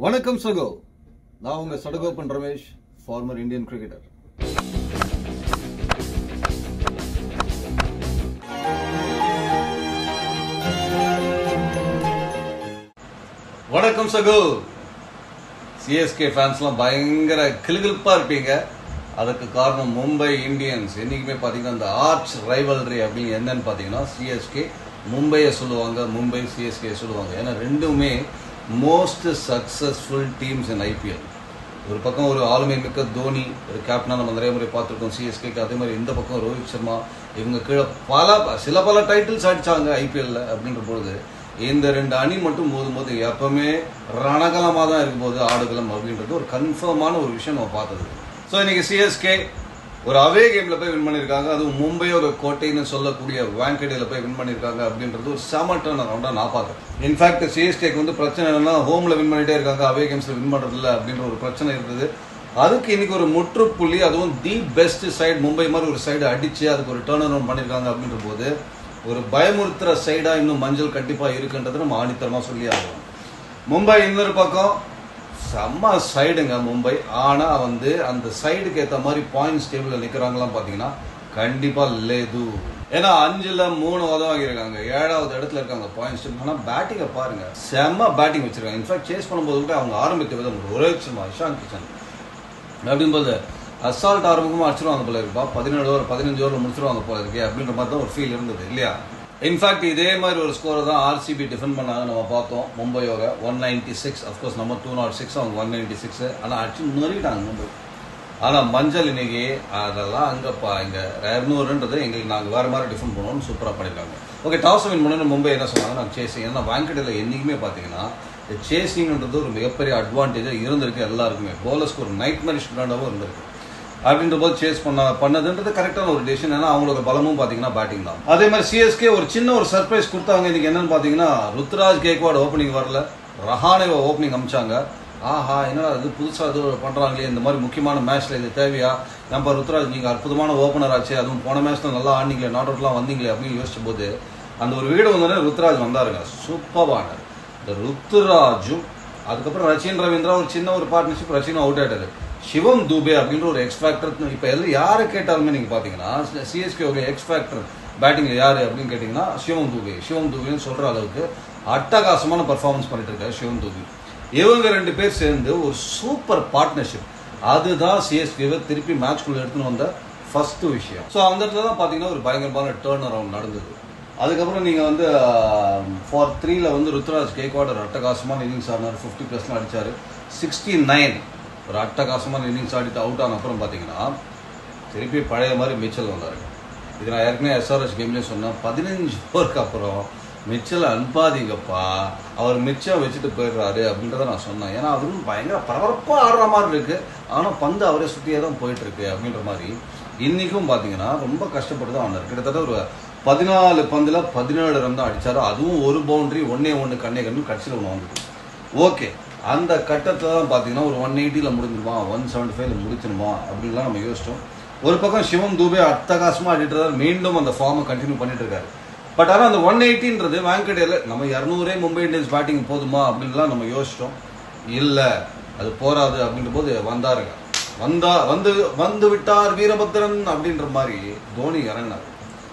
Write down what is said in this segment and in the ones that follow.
வணக்கம் சகோ நான் உங்க Sadagopan Ramesh former Indian cricketer வணக்கம் சகோ சிஎஸ்கே ஃபேன்ஸ்லாம் பயங்கர கிளுகிழுப்பா இருப்பீங்க அதுக்கு காரணம் மும்பை இந்தியன்ஸ் என்னைக்குமே பார்த்தீங்கன்னா அந்த ஆர்ச் ரைவல்ரி அப்படின்னு என்னன்னு பார்த்தீங்கன்னா சிஎஸ்கே மும்பையை சொல்லுவாங்க மும்பை சிஎஸ்கே சொல்லுவாங்க ஏன்னா ரெண்டுமே most successful teams in I P L ஒரு பக்கம் ஒரு ஆளுமை மிக்க தோனி ஒரு கேப்டனா நம்ம நிறைய முறை பார்த்துருக்கோம் சிஎஸ்கேக்கு அதே மாதிரி இந்த பக்கம் ரோஹித் சர்மா இவங்க கீழே பல சில பல டைட்டில்ஸ் அடிச்சாங்க ஐபிஎல்ல அப்படின்ற பொழுது இந்த ரெண்டு அணி மட்டும் மோதும் போது எப்பவுமே ரணகலமாக தான் இருக்கும்போது ஆடுகளம் அப்படின்றது ஒரு கன்ஃபார்மான ஒரு விஷயம் நம்ம பார்த்தது ஸோ இன்னைக்கு சிஎஸ்கே ஒரு அவே கேம்ல போய் வின் பண்ணியிருக்காங்க அதுவும் மும்பையோட கோட்டைன்னு சொல்லக்கூடிய வாங்கடேல போய் வின் பண்ணியிருக்காங்க அப்படின்றது ஒரு செம டர்ன் அரௌண்டா நான் பார்க்குறேன் இன்ஃபேக்ட் சிஎஸ்கேக்கு வந்து பிரச்சனை என்னன்னா ஹோம்ல வின் பண்ணிட்டே இருக்காங்க அவே கேம்ஸ்ல வின் பண்றது இல்ல அப்படின்ற ஒரு பிரச்சனை இருந்தது அதுக்கு இன்னைக்கு ஒரு முற்றுப்புள்ளி அதுவும் தி பெஸ்ட் சைடு மும்பை மாதிரி ஒரு சைடு அடிச்சு அதுக்கு ஒரு டேர்ன் அரௌண்ட் பண்ணியிருக்காங்க அப்படின்ற போது ஒரு பயமுறுத்துற சைடா இன்னும் மஞ்சள் கண்டிப்பா இருக்குன்றது நம்ம ஆணித்தரமா சொல்லி ஆகணும் மும்பை இன்னொரு பக்கம் செம்ம சைடுங்க மும்பை ஆனா வந்து அந்த சைடுக்கு ஏத்த மாதிரி பாயிண்ட்ஸ் டேபிள்ல நிக்கிறாங்களாம் பாத்தீங்கன்னா கண்டிப்பா லேது ஏன்னா அஞ்சுல மூணு உதவ வாங்கியிருக்காங்க ஏழாவது இடத்துல இருக்காங்க பாயிண்ட்ஸ் டேபிள் ஆனா பேட்டிங்கை பாருங்க செம்ம பேட்டிங் வச்சிருக்காங்க இன்ஃபேக்ட் சேஸ் பண்ணும்போது கூட அவங்க ஆரம்பித்த விதம் ரோஹித் சர்மா இஷான் கிஷன் அப்படின்போது அசால்ட் ஆரம்பமாக அடிச்சிருவாங்க போல இருக்குப்பா பதினேழு ஓவர் பதினஞ்சு ஓவர் முடிச்சிருவாங்க போல இருக்கே அப்படின்ற மாதிரி தான் ஒரு ஃபீல் இருந்தது இல்லையா இன்ஃபேக்ட் இதே மாதிரி ஒரு ஸ்கோரை தான் ஆர்சிபி டிஃபெண்ட் பண்ணாங்க நம்ம பார்த்தோம் மும்பையோட ஒன் நைன்டி சிக்ஸ் அஃப்கோர்ஸ் நம்ம டூ நாட் சிக்ஸ் அவங்க ஒன் நைன்டி சிக்ஸ் ஆனால் அடிச்சு முன்னேறிட்டாங்க மும்பை ஆனால் மஞ்சள் இன்னைக்கு அதெல்லாம் அங்கப்பா இங்கே இரநூறுன்றது எங்களுக்கு நாங்கள் வேறு மாதிரி டிஃபெண்ட் பண்ணுவோம்னு சூப்பராக பண்ணியிருக்காங்க ஓகே டாஸ் வின் பண்ணு மும்பை என்ன சொன்னாங்க நான் சேசிங் ஏன்னா வாங்கடையில் என்றைக்குமே பார்த்தீங்கன்னா இந்த சேசிங்ன்றது ஒரு மிகப்பெரிய அட்வான்டேஜாக இருந்திருக்கு எல்லாருக்குமே போலர்ஸ்க்கு ஒரு நைட் மேரிஷ் பிராண்டாகவும் இருந்திருக்கு அப்படின்ற போது சேஸ் பண்ண பண்ணதுன்றது கரெக்டான ஒரு டெசிஷன் ஏன்னா அவங்களோட பலமும் பார்த்தீங்கன்னா பேட்டிங் தான் அதே மாதிரி சிஎஸ்கே ஒரு சின்ன ஒரு சர்ப்ரைஸ் கொடுத்தாங்க இன்னைக்கு என்னன்னு பார்த்தீங்கன்னா ருத்ராஜ் கேக்வாட் ஓப்பனிங் வரல ரஹானே ஓப்பனிங் அமிச்சாங்க ஆஹா என்னடா இது புதுசாக இது பண்ணுறாங்களே இந்த மாதிரி முக்கியமான மேட்ச்ல இது தேவையா நம்ம ருத்ராஜ் நீங்கள் அற்புதமான ஓப்பனர் ஆச்சு அதுவும் போன மேட்ச்ல நல்லா ஆடினீங்களே நாட் அவுட்லாம் வந்தீங்களே அப்படின்னு யோசிச்ச போது அந்த ஒரு வீடு வந்தோடனே ருத்ராஜ் வந்தாருங்க சூப்பரான இந்த ருத்ராஜும் அதுக்கப்புறம் ரச்சின் ரவீந்திரா ஒரு சின்ன ஒரு பார்ட்னர்ஷிப் ரச்சினும் அவுட் ஆயிட்டாரு சிவம் தூபே அப்படின்ற ஒரு எக்ஸ் ஃபேக்டர் இப்போ எல்லாம் யாரை கேட்டாலுமே நீங்கள் பார்த்தீங்கன்னா சிஎஸ்கே எக்ஸ் ஃபேக்டர் பேட்டிங் யாரு அப்படின்னு கேட்டிங்கன்னா சிவம் தூபே சிவம் தூபேன்னு சொல்கிற அளவுக்கு அட்டகாசமான பர்ஃபார்மன்ஸ் பண்ணிட்டு இருக்காரு சிவம் தூபே இவங்க ரெண்டு பேர் சேர்ந்து ஒரு சூப்பர் பார்ட்னர்ஷிப் அதுதான் சிஎஸ்கேவை திருப்பி மேட்ச்குள்ள எடுத்துன்னு வந்த ஃபர்ஸ்ட் விஷயம் ஸோ அந்த இடத்துல தான் பார்த்தீங்கன்னா ஒரு பயங்கரமான டேர்ன் அரவுண்ட் நடந்தது அதுக்கப்புறம் நீங்கள் வந்து ஃபார் த்ரீல வந்து ருத்ராஜ் கேக்வாட் ஒரு அட்டகாசமான இன்னிங்ஸ் ஆடினார் ஃபிஃப்டி ப்ளஸ்லாம் அடிச்சார் சிக்ஸ்டி நைன் ஒரு அட்டகாசமான இன்னிங்ஸ் ஆடிட்டு அவுட் ஆன அப்புறம் பார்த்தீங்கன்னா திருப்பி பழைய மாதிரி மிச்சல் வந்தார் இது நான் ஏற்கனவே எஸ்ஆர்எஸ் கேம்லேயே சொன்னேன் பதினஞ்சு ஓவருக்கு அப்புறம் மிச்சல் அனுப்பாதீங்கப்பா அவர் மிச்சம் வச்சுட்டு போயிடுறாரு அப்படின்றத நான் சொன்னேன் ஏன்னா அவரும் பயங்கர பரபரப்பாக ஆடுற மாதிரி இருக்கு ஆனால் பந்து அவரே சுற்றியே தான் போயிட்டு இருக்கு அப்படின்ற மாதிரி இன்னைக்கும் பார்த்தீங்கன்னா ரொம்ப கஷ்டப்பட்டு தான் ஆனார் கிட்டத்தட்ட ஒரு பதினாலு பந்தில் பதினேழு ரன் தான் அடிச்சாரு அதுவும் ஒரு பவுண்டரி ஒன்னே ஒன்று கண்ணே கண்ணு கடைசியில் ஒன்று வந்தது ஓகே அந்த கட்டத்தில் தான் பார்த்தீங்கன்னா ஒரு ஒன் எயிட்டியில் முடிஞ்சிருமா ஒன் செவன்டி ஃபைவ்ல முடிச்சிருமா அப்படின்லாம் நம்ம யோசிச்சோம் ஒரு பக்கம் சிவம் தூபே அட்டகாசமாக ஆடிட்டு மீண்டும் அந்த ஃபார்மை கண்டினியூ பண்ணிட்டு இருக்காரு பட் ஆனால் அந்த ஒன் எயிட்டின்றது வேங்கடேல நம்ம இரநூறே மும்பை இந்தியன்ஸ் பேட்டிங் போதுமா அப்படின்லாம் நம்ம யோசிச்சோம் இல்லை அது போராது அப்படின்ற போது வந்தாருங்க வந்தா வந்து வந்து விட்டார் வீரபத்ரன் அப்படின்ற மாதிரி தோனி இறங்கினார்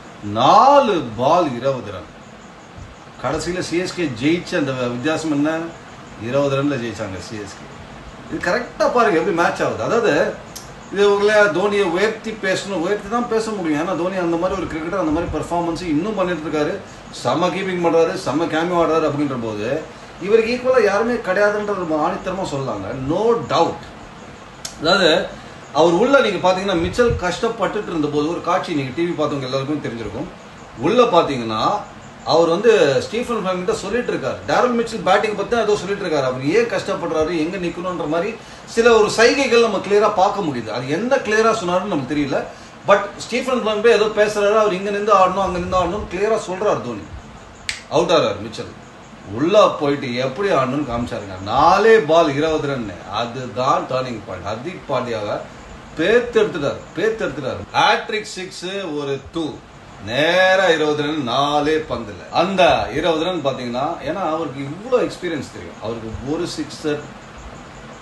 நாலு பால் இருபது ரன் கடைசியில் சிஎஸ்கே ஜெயிச்ச அந்த வித்தியாசம் என்ன இருபது ரன்ல ஜெயிச்சாங்க சிஎஸ்கே இது கரெக்டாக பாருங்க எப்படி மேட்ச் ஆகுது அதாவது இது உங்களை தோனியை உயர்த்தி பேசணும் உயர்த்தி தான் பேச முடியும் ஏன்னா தோனி அந்த மாதிரி ஒரு கிரிக்கெட்டர் அந்த மாதிரி பெர்ஃபார்மன்ஸ் இன்னும் பண்ணிட்டு இருக்காரு செம்ம கீப்பிங் பண்றாரு செம்ம கேமியோ ஆடுறாரு அப்படின்ற போது இவருக்கு ஈக்குவலாக யாருமே கிடையாதுன்றது ஆணித்தரமாக சொல்லலாங்க நோ டவுட் அதாவது அவர் உள்ள நீங்க பாத்தீங்கன்னா மிச்சல் கஷ்டப்பட்டுட்டு இருந்த போது ஒரு காட்சி நீங்க டிவி பார்த்தவங்க எல்லாருக்கும் தெரிஞ்சிருக்கும் உள்ள பாத்தீங்கன்னா அவர் வந்து ஸ்டீஃபன் ஃபேம் கிட்ட சொல்லிட்டு இருக்காரு டேரல் மிச்சல் பேட்டிங் பத்தி ஏதோ சொல்லிட்டு இருக்காரு அவர் ஏன் கஷ்டப்படுறாரு எங்க நிக்கணும்ன்ற மாதிரி சில ஒரு சைகைகள் நம்ம கிளியரா பார்க்க முடியுது அது எந்த கிளியரா சொன்னாருன்னு நமக்கு தெரியல பட் ஸ்டீஃபன் ஃபேம் ஏதோ பேசுறாரு அவர் இங்க நின்று ஆடணும் அங்க நின்று ஆடணும் கிளியரா சொல்றாரு தோனி அவுட் ஆறாரு மிச்சல் உள்ள போயிட்டு எப்படி ஆடணும்னு காமிச்சாருங்க நாலே பால் இருபது ரன் அதுதான் டர்னிங் பாயிண்ட் ஹர்திக் பாண்டியாவை பேத்து எடுத்துட்டாரு பேத்து எடுத்துட்டாரு ஹேட்ரிக் சிக்ஸ் ஒரு டூ நேரா இருபது ரன் நாலே பந்துல அந்த இருபது ரன் பாத்தீங்கன்னா ஏன்னா அவருக்கு இவ்வளவு எக்ஸ்பீரியன்ஸ் தெரியும் அவருக்கு ஒரு சிக்ஸர்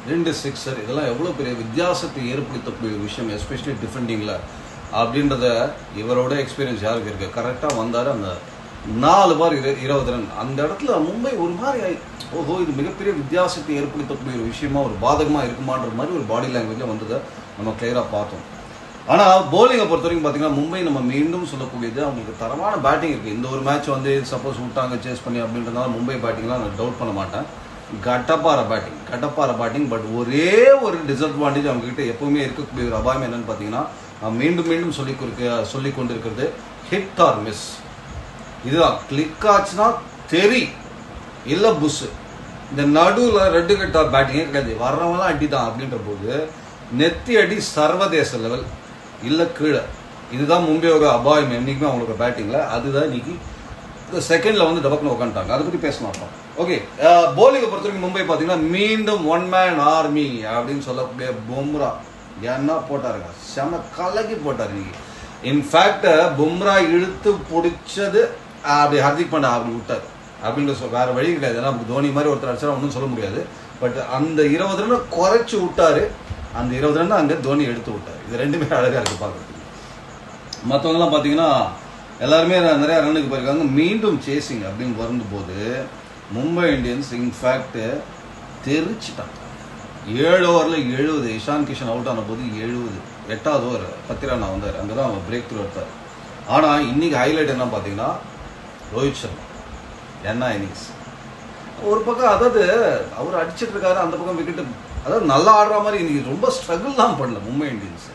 ரெண்டு சிக்ஸர் இதெல்லாம் எவ்வளோ பெரிய வித்தியாசத்தை ஏற்படுத்தக்கூடிய ஒரு விஷயம் எஸ்பெஷலி டிஃபெண்டிங்கில் அப்படின்றத இவரோட எக்ஸ்பீரியன்ஸ் யாருக்கு இருக்கு கரெக்டாக வந்தார் அந்த நாலு பார் இரு இருபது ரன் அந்த இடத்துல மும்பை ஒரு மாதிரி ஆயி- ஓஹோ இது மிகப்பெரிய வித்தியாசத்தை ஏற்படுத்தக்கூடிய ஒரு விஷயமா ஒரு பாதகமாக இருக்குமான்ற மாதிரி ஒரு பாடி லாங்குவேஜில் வந்ததை நம்ம கிளியராக பார்த்தோம் ஆனால் போலிங்கை பொறுத்த வரைக்கும் பார்த்தீங்கன்னா மும்பை நம்ம மீண்டும் சொல்லக்கூடியது அவங்களுக்கு தரமான பேட்டிங் இருக்குது இந்த ஒரு மேட்ச் வந்து சப்போஸ் விட்டாங்க சேஸ் பண்ணி அப்படின்றதுனால மும்பை பேட்டிங்லாம் நான் டவுட் பண்ண மாட்டேன் கட்டப்பார பேட்டிங் கட்டப்பார பேட்டிங் பட் ஒரே ஒரு டிஸ்அட்வான்டேஜ் அவங்க கிட்ட எப்பவுமே இருக்கக்கூடிய ஒரு அபாயம் என்னன்னு பார்த்தீங்கன்னா நான் மீண்டும் மீண்டும் சொல்லி கொடுக்க சொல்லி கொண்டு இருக்கிறது ஹிட் ஆர் மிஸ் இதுதான் கிளிக் ஆச்சுன்னா தெரி இல்லை புஷ் இந்த நடுவில் ரெட்டு கட்டா பேட்டிங்கே கிடையாது வர்றவங்களாம் அடி தான் அப்படின்ற போது நெத்தி அடி சர்வதேச லெவல் இல்லை கீழே இதுதான் மும்பையோட அபாயம் என்னைக்குமே அவங்களோட பேட்டிங்கில் அதுதான் இன்னைக்கு இந்த செகண்டில் வந்து டபக்குன்னு உட்காந்துட்டாங்க அதை பற்றி பேச மாட்டோம் ஓகே போலிங்கை பொறுத்த வரைக்கும் மும்பை பார்த்தீங்கன்னா மீண்டும் ஒன் மேன் ஆர்மி அப்படின்னு சொல்லக்கூடிய பும்ரா என்ன போட்டாருங்க செம கலக்கி போட்டார் இன்னைக்கு இன்ஃபேக்ட் பும்ரா இழுத்து பிடிச்சது அப்படி ஹர்திக் பாண்டா அப்படி விட்டார் அப்படின்ற சொல் வேற வழி கிடையாது ஏன்னா நமக்கு தோனி மாதிரி ஒருத்தர் அடிச்சா ஒன்றும் சொல்ல முடியாது பட் அந்த இருபது ரன் குறைச்சு விட்டாரு அந்த இருபது ரன் அங்கே தோனி எடுத்து விட்டார் இது ரெண்டுமே அழகா இருக்கு பார்க்கறதுக்கு மற்றவங்கலாம் பார்த்தீங்கன்னா எல்லாருமே ந- நிறைய ரன்னுக்கு போயிருக்காங்க மீண்டும் சேசிங் அப்படின்னு வரும்போது மும்பை இந்தியன்ஸ் இன்ஃபேக்ட் தெரிச்சிட்டாங்க ஏழு ஓவரில் எழுபது இஷான் கிஷன் அவுட் ஆன போது எழுபது எட்டாவது ஓவர் பத்திரானா வந்தார் அங்கே தான் அவர் பிரேக் த்ரூ எடுத்தார் ஆனால் இன்னைக்கு ஹைலைட் என்ன பார்த்தீங்கன்னா ரோஹித் சர்மா என்ன இன்னிங்ஸ் ஒரு பக்கம் அதாவது அவர் அடிச்சிட்டு இருக்காரு அந்த பக்கம் விக்கெட் அதாவது நல்லா ஆடுற மாதிரி இன்னைக்கு ரொம்ப ஸ்ட்ரகிள் தான் பண்ணல மும்பை இந்தியன்ஸ்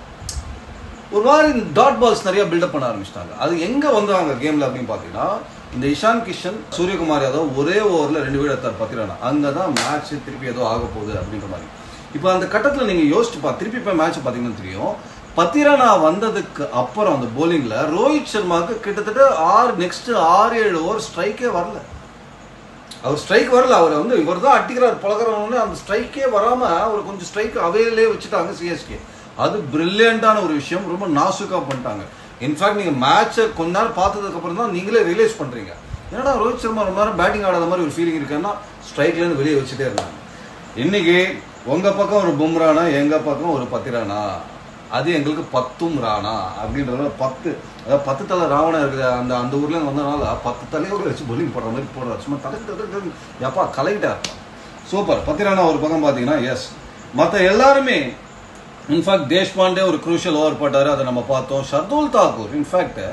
ஒரு மாதிரி டாட் பால்ஸ் நிறைய பில்டப் பண்ண ஆரம்பிச்சிட்டாங்க அது எங்க வந்தாங்க கேம்ல அப்படின்னு பாத்தீங்கன்னா இந்த இஷான் கிஷன் சூரியகுமார் யாதவ் ஒரே ஓவர்ல ரெண்டு வீடு எடுத்தார் பத்திரானா அங்கதான் மேட்ச் திருப்பி ஏதோ ஆக போகுது அப்படின்ற மாதிரி இப்போ அந்த கட்டத்துல நீங்க யோசிச்சு பா திருப்பி போய் மேட்ச் பாத்தீங்கன்னா தெரியும் பத்திரானா வந்ததுக்கு அப்புறம் அந்த போலிங்ல ரோஹித் சர்மாவுக்கு கிட்டத்தட்ட ஆறு நெக்ஸ்ட் ஆறு ஏழு ஓவர் ஸ்ட்ரைக்கே வரல அவர் ஸ்ட்ரைக் வரல அவர் வந்து இவர் தான் அட்டிக்கிறார் பழகிறவனே அந்த ஸ்ட்ரைக்கே வராம அவர் கொஞ்சம் ஸ்ட்ரைக் அவையிலே வச்சுட்டாங்க சிஎஸ்கே அது பிரில்லியண்டான ஒரு விஷயம் ரொம்ப நாசுக்கா பண்ணிட்டாங்க இன்ஃபேக்ட் நீங்க மேட்சை கொஞ்ச நேரம் பார்த்ததுக்கு அப்புறம் தான் நீங்களே ரியலைஸ் பண்றீங்க என்னடா ரோஹித் சர்மா ரொம்ப நேரம் பேட்டிங் ஆடாத மாதிரி ஒரு ஃபீலிங் இருக்குன்னா ஸ்ட்ரைக்ல இருந்து வெளியே வச்சுட்டே இருந்தாங்க இன்னைக்கு உங்க பக்கம் ஒரு பும்ரானா எங்க பக்கம் ஒரு பத்திரானா அது எங்களுக்கு பத்தும் ராணா அப்படின்றத பத்து அதாவது பத்து தலை ராவணம் இருக்குது அந்த அந்த ஊர்ல இருந்து வந்தனால பத்து தலையோட வச்சு பொலிங் போடுற மாதிரி போடுறாரு சும்மா தலை தலை தலை எப்பா கலைக்கிட்டார் சூப்பர் பத்திரானா ஒரு பக்கம் பார்த்தீங்கன்னா எஸ் மற்ற எல்லாருமே இன்ஃபேக்ட் தேஷ்பாண்டே ஒரு குரூஷியல் ஓவர் போட்டாரு அதை நம்ம பார்த்தோம் ஷர்துல் தாக்கூர் இன்ஃபேக்ட்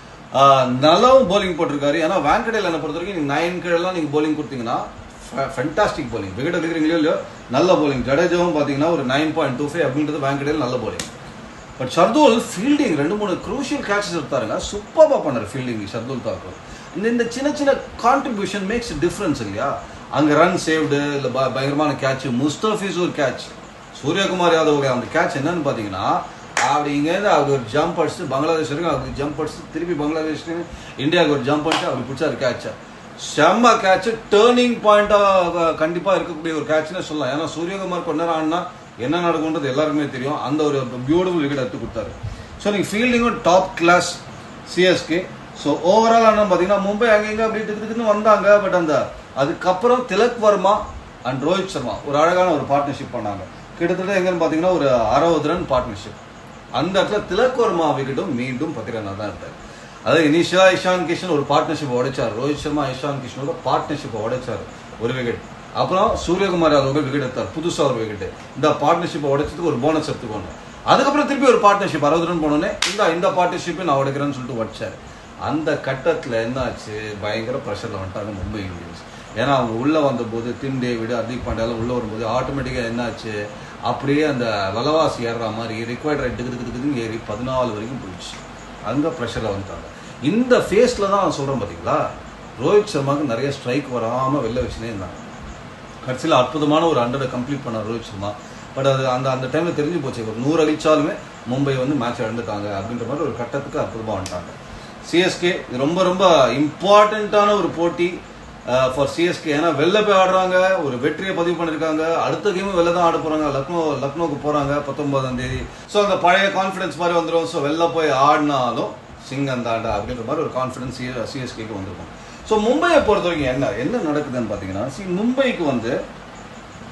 நல்லாவும் bowling போட்டிருக்காரு ஏன்னா வேங்கடேல் என்ன பொறுத்த வரைக்கும் நீங்கள் நைன் கீழெல்லாம் நீங்கள் bowling கொடுத்தீங்கன்னா ஃபென்டாஸ்டிக் bowling விக்கெட் எடுக்கிறீங்களோ இல்லையோ நல்ல bowling ஜடேஜாவும் பார்த்தீங்கன்னா ஒரு நைன் பாயிண்ட் டூ ஃபைவ் அப்படின்றது வேங்கடேல் நல்ல bowling பட் ஷர்துல் ஃபீல்டிங் ரெண்டு மூணு குரூஷியல் கேட்சஸ் எடுத்தாருங்க சூப்பராக பண்ணார் ஃபீல்டிங் ஷர்துல் தாக்கூர் இந்த இந்த சின்ன சின்ன கான்ட்ரிபியூஷன் மேக்ஸ் டிஃப்ரென்ஸ் இல்லையா அங்கே ரன் சேவ்டு இல்லை பயங்கரமான கேட்ச் முஸ்தபிஸ் ஒரு கேட்ச் சூரியகுமார் யாதவ் அந்த கேட்ச் என்னன்னு பார்த்தீங்கன்னா அப்படி இங்கேருந்து அவர் ஒரு ஜம்ப் அடிச்சு பங்களாதேஷ் வரைக்கும் அவருக்கு ஜம்ப் அடிச்சு திருப்பி பங்களாதேஷ்க்கு இந்தியாவுக்கு ஒரு ஜம்ப் அடிச்சு அப்படி பிடிச்சாரு கேட்சை செம்ம கேட்ச் டேர்னிங் பாயிண்டாக கண்டிப்பாக இருக்கக்கூடிய ஒரு கேட்ச்னே சொல்லலாம் ஏன்னா சூரியகுமார் கொஞ்ச நேரம் ஆடினா என்ன நடக்கும்ன்றது எல்லாருக்குமே தெரியும் அந்த ஒரு பியூட்டிஃபுல் விக்கெட் எடுத்து கொடுத்தாரு ஸோ நீங்கள் ஃபீல்டிங்கும் top class CSK so overall ஆனால் பார்த்தீங்கன்னா மும்பை அங்கங்க அப்படி திக்கு திக்குன்னு வந்தாங்க பட் அந்த அதுக்கப்புறம் திலக் வர்மா அண்ட் ரோஹித் சர்மா ஒரு அழகான ஒரு பார்ட்னர்ஷிப் பண்ணாங்க கிட்டத்தட்ட எங்கன்னு பார்த்தீங்கன்னா ஒரு அறுபது ரன் பார்ட்னர்ஷிப் அந்த இடத்துல திலக் வர்மா விக்கெட்டும் மீண்டும் பத்திரனா தான் எடுத்தார் அதாவது இனிஷியலா இஷான் கிஷன் ஒரு பார்ட்னர்ஷிப் உடைச்சார் ரோஹித் சர்மா இஷான் கிஷனோட பார்ட்னர்ஷிப் உடைச்சார் ஒரு விக்கெட் அப்புறம் சூரியகுமார் யாதவ் விக்கெட் எடுத்தார் புதுசா ஒரு விக்கெட் இந்த பார்ட்னர்ஷிப்பை உடைச்சதுக்கு ஒரு போனஸ் எடுத்துக்கோங்க அதுக்கப்புறம் திருப்பி ஒரு பார்ட்னர்ஷிப் அறுபது ரன் போனோடனே இந்த இந்த பார்ட்னர்ஷிப்பை நான் உடைக்கிறேன்னு சொல்லிட்டு உடைச்சார் அந்த கட்டத்தில் என்ன ஆச்சு பயங்கர ப்ரெஷரில் வந்துட்டாங்க மும்பை இந்தியன்ஸ் ஏன்னா அவங்க உள்ளே வந்தபோது டிம் டேவிட் ஹர்திக் பாண்டியாலாம் உள்ளே வரும்போது ஆட்டோமேட்டிக்காக என்னாச்சு அப்படியே அந்த வலவாசி ஏறுற மாதிரி ரிக்வயர்ட் ரைட் திக்கு திக்கு திக்குன்னு ஏறி பதினாலு வரைக்கும் போயிடுச்சு அங்கே ப்ரெஷரில் வந்துட்டாங்க இந்த ஃபேஸில் தான் நான் சொல்கிறேன் பார்த்தீங்களா ரோஹித் சர்மாவுக்கு நிறைய ஸ்ட்ரைக் வராமல் வெளில வச்சுனே இருந்தாங்க கடைசியில் அற்புதமான ஒரு ஹண்ட்ரடை கம்ப்ளீட் பண்ணார் ரோஹித் சர்மா பட் அது அந்த அந்த டைமில் தெரிஞ்சு போச்சு ஒரு நூறு அடிச்சாலுமே மும்பை வந்து மேட்ச் இழந்துட்டாங்க அப்படின்ற மாதிரி ஒரு கட்டத்துக்கு அற்புதமாக வந்துட்டாங்க சிஎஸ்கே இது ரொம்ப ரொம்ப இம்பார்ட்டண்ட்டான ஒரு போட்டி ஃபார் சிஎஸ்கே ஏன்னா வெளில போய் ஆடுறாங்க ஒரு வெற்றியை பதிவு பண்ணியிருக்காங்க அடுத்த கேமும் வெளில தான் ஆட போகிறாங்க லக்னோ லக்னோக்கு போகிறாங்க பத்தொன்பதாம் தேதி ஸோ அந்த பழைய கான்ஃபிடன்ஸ் மாதிரி வந்துடும் ஸோ வெளில போய் ஆடினாலும் சிங்கம் தாண்டா அப்படின்ற மாதிரி ஒரு கான்ஃபிடன்ஸ் சிஎஸ்கேக்கு வந்திருக்கும் ஸோ மும்பையை பொறுத்த வரைக்கும் என்ன என்ன நடக்குதுன்னு பார்த்தீங்கன்னா சி மும்பைக்கு வந்து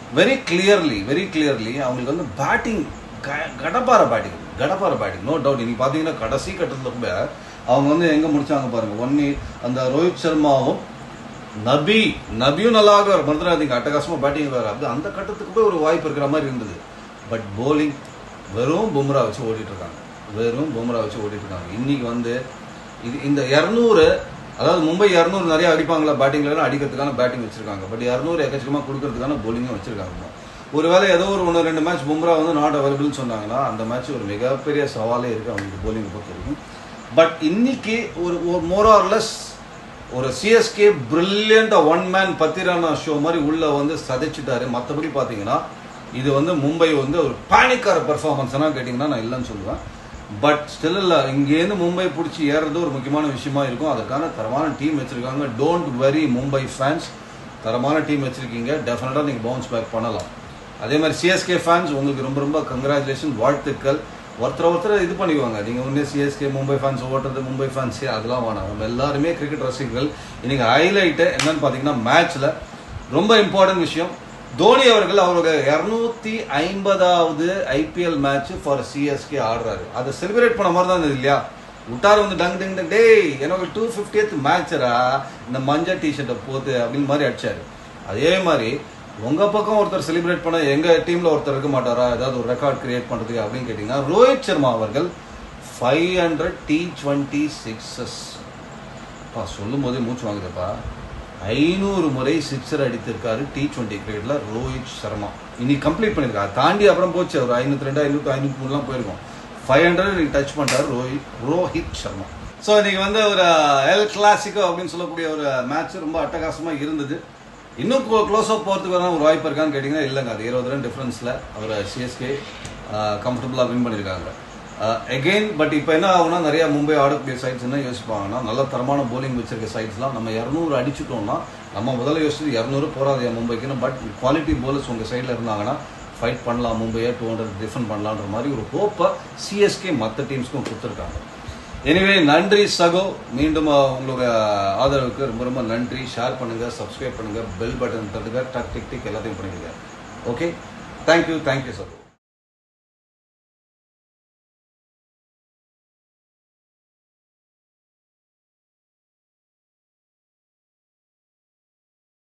வெரி கிளியர்லி வெரி கிளியர்லி அவங்களுக்கு வந்து பேட்டிங் கடப்பார பேட்டிங் கடப்பார பேட்டிங் நோ டவுட் இன்னைக்கு பார்த்தீங்கன்னா கடைசி கட்டத்தில் கூட அவங்க வந்து எங்கே முடிச்சாங்க பாருங்க ஒன்னி அந்த ரோஹித் சர்மாவும் நபி நபியும் நல்லா ஆடுவார் மறந்துடாதீங்க அட்டகாசமாக பேட்டிங் வேறு அது அந்த கட்டத்துக்கு போய் ஒரு வாய்ப்பு இருக்கிற மாதிரி இருந்தது பட் bowling வெறும் பும்ரா வச்சு ஓடிட்டு இருக்காங்க வெறும் பும்ரா வச்சு ஓடிட்டு இருக்காங்க இன்னைக்கு வந்து இது இந்த இரநூறு அதாவது மும்பை இரநூறு நிறைய அடிப்பாங்களா பேட்டிங்லாம் அடிக்கிறதுக்கான பேட்டிங் வச்சிருக்காங்க பட் இரநூறு எக்கச்சக்கமாக கொடுக்கறதுக்கான bowling-ம் வச்சிருக்காங்க ஒருவேளை ஏதோ ஒரு ஒன்று ரெண்டு மேட்ச் பும்ரா வந்து நாட் அவைலபிள்னு சொன்னாங்கன்னா அந்த மேட்ச் ஒரு மிகப்பெரிய சவாலே இருக்குது அவங்களுக்கு bowling பொறுத்த வரைக்கும் பட் இன்னைக்கு ஒரு ஒரு மோரார்லெஸ் ஒரு சிஎஸ்கே பிரில்லியண்டாக ஒன் மேன் பத்திரானா ஷோ மாதிரி உள்ள வந்து சதைச்சிட்டாரு மற்றபடி பார்த்தீங்கன்னா இது வந்து மும்பை வந்து ஒரு பேனிக்கார பர்ஃபார்மன்ஸ்னா கேட்டிங்கன்னா நான் இல்லைன்னு சொல்லுவேன் பட் ஸ்டில் இல்லை இங்கேருந்து மும்பை பிடிச்சி ஏறுறது ஒரு முக்கியமான விஷயமா இருக்கும் அதுக்கான தரமான டீம் வச்சிருக்காங்க டோன்ட் வெரி மும்பை ஃபேன்ஸ் தரமான டீம் வச்சிருக்கீங்க டெஃபினட்டாக நீங்கள் பவுன்ஸ் பேக் பண்ணலாம் அதே மாதிரி சிஎஸ்கே ஃபேன்ஸ் உங்களுக்கு ரொம்ப ரொம்ப கங்க்ராச்சுலேஷன் வாழ்த்துக்கள் ஒருத்தர் ஒருத்தர் இது பண்ணிக்குவாங்க நீங்கள் ஒன்றே சிஎஸ்கே மும்பை ஃபேன்ஸ் ஓட்டுறது மும்பை ஃபேன்ஸ் அதெல்லாம் வேணாம் நம்ம எல்லாருமே கிரிக்கெட் ரசிகர்கள் இன்னைக்கு ஹைலைட்டு என்னன்னு பார்த்தீங்கன்னா மேட்ச்சில் ரொம்ப இம்பார்ட்டன்ட் விஷயம் தோனி அவர்கள் அவருடைய இரநூத்தி ஐம்பதாவது ஐபிஎல் மேட்ச் ஃபார் சிஎஸ்கே ஆடுறாரு அதை செலிப்ரேட் பண்ண மாதிரி தான் இருந்தது இல்லையா விட்டார் வந்து டங் டங் டங் டேய் எனக்கு டூ ஃபிஃப்டியத் மேட்சரா இந்த மஞ்சள் டிஷர்ட்டை போத்து அப்படின்னு மாதிரி அடிச்சாரு அதே மாதிரி உங்க பக்கம் ஒருத்தர் செலிப்ரேட் பண்ண எங்க டீம்ல ஒருத்தர் இருக்க மாட்டாரா ஏதாவது ஒரு ரெக்கார்ட் கிரியேட் பண்றதுக்கு அப்படின்னு கேட்டீங்கன்னா ரோஹித் சர்மா அவர்கள் five hundred T twenty sixes பா சொல்லும் போதே மூச்சு வாங்குதப்பா ஐநூறு முறை சிக்ஸர் அடித்திருக்காரு டி டுவெண்ட்டி கிரிக்கெட்ல ரோஹித் சர்மா இன்னைக்கு கம்ப்ளீட் பண்ணியிருக்காரு தாண்டி அப்புறம் போச்சு ஒரு ஐநூத்தி ரெண்டு ஐநூத்தி ஐநூத்தி மூணுலாம் போயிருக்கோம் ஃபைவ் ஹண்ட்ரட் இன்னைக்கு டச் பண்ணிட்டாரு ரோஹித் ரோஹித் சர்மா ஸோ இன்னைக்கு வந்து ஒரு எல் கிளாசிக்கோ அப்படின்னு சொல்லக்கூடிய ஒரு மேட்ச் ரொம்ப அட்டகாசமா இருந்தது இன்னும் க்ளோஸ் அப் போகிறதுக்கு வேணா ஒரு வாய்ப்பு இருக்கான்னு கேட்டிங்கன்னா இல்லைங்க அது இருபது ரன் டிஃப்ரென்ஸில் அவர் சிஎஸ்கே கம்ஃபர்டபுளாக வின் பண்ணியிருக்காங்க எகெயின் பட் இப்போ என்ன ஆகும்னா நிறைய மும்பை ஆடக்கூடிய சைட்ஸ் என்ன யோசிப்பாங்கன்னா நல்ல தரமான bowling வச்சிருக்க சைட்ஸ்லாம் நம்ம இரநூறு அடிச்சிட்டோம்னா நம்ம முதல்ல யோசிச்சது இரநூறு போராது மும்பைக்குன்னு பட் குவாலிட்டி bowlers உங்கள் சைடில் இருந்தாங்கன்னா ஃபைட் பண்ணலாம் மும்பையை டூ ஹண்ட்ரட் டிஃபெண்ட் பண்ணலான்ற மாதிரி ஒரு ஹோப்பை சிஎஸ்கே மற்ற டீம்ஸ்க்கும் கொடுத்துருக்காங்க எனிவே நன்றி சகோ மீண்டும் அஹ், உங்களுடைய ஆதரவுக்கு ரொம்ப ரொம்ப நன்றி ஷேர் பண்ணுங்க சப்ஸ்கிரைப் பண்ணுங்க பெல் பட்டன் தட்டுங்க டக் டிக் டிக் எல்லாத்தையும் பண்ணிடுங்க ஓகே தேங்க்யூ தேங்க்யூ சகோ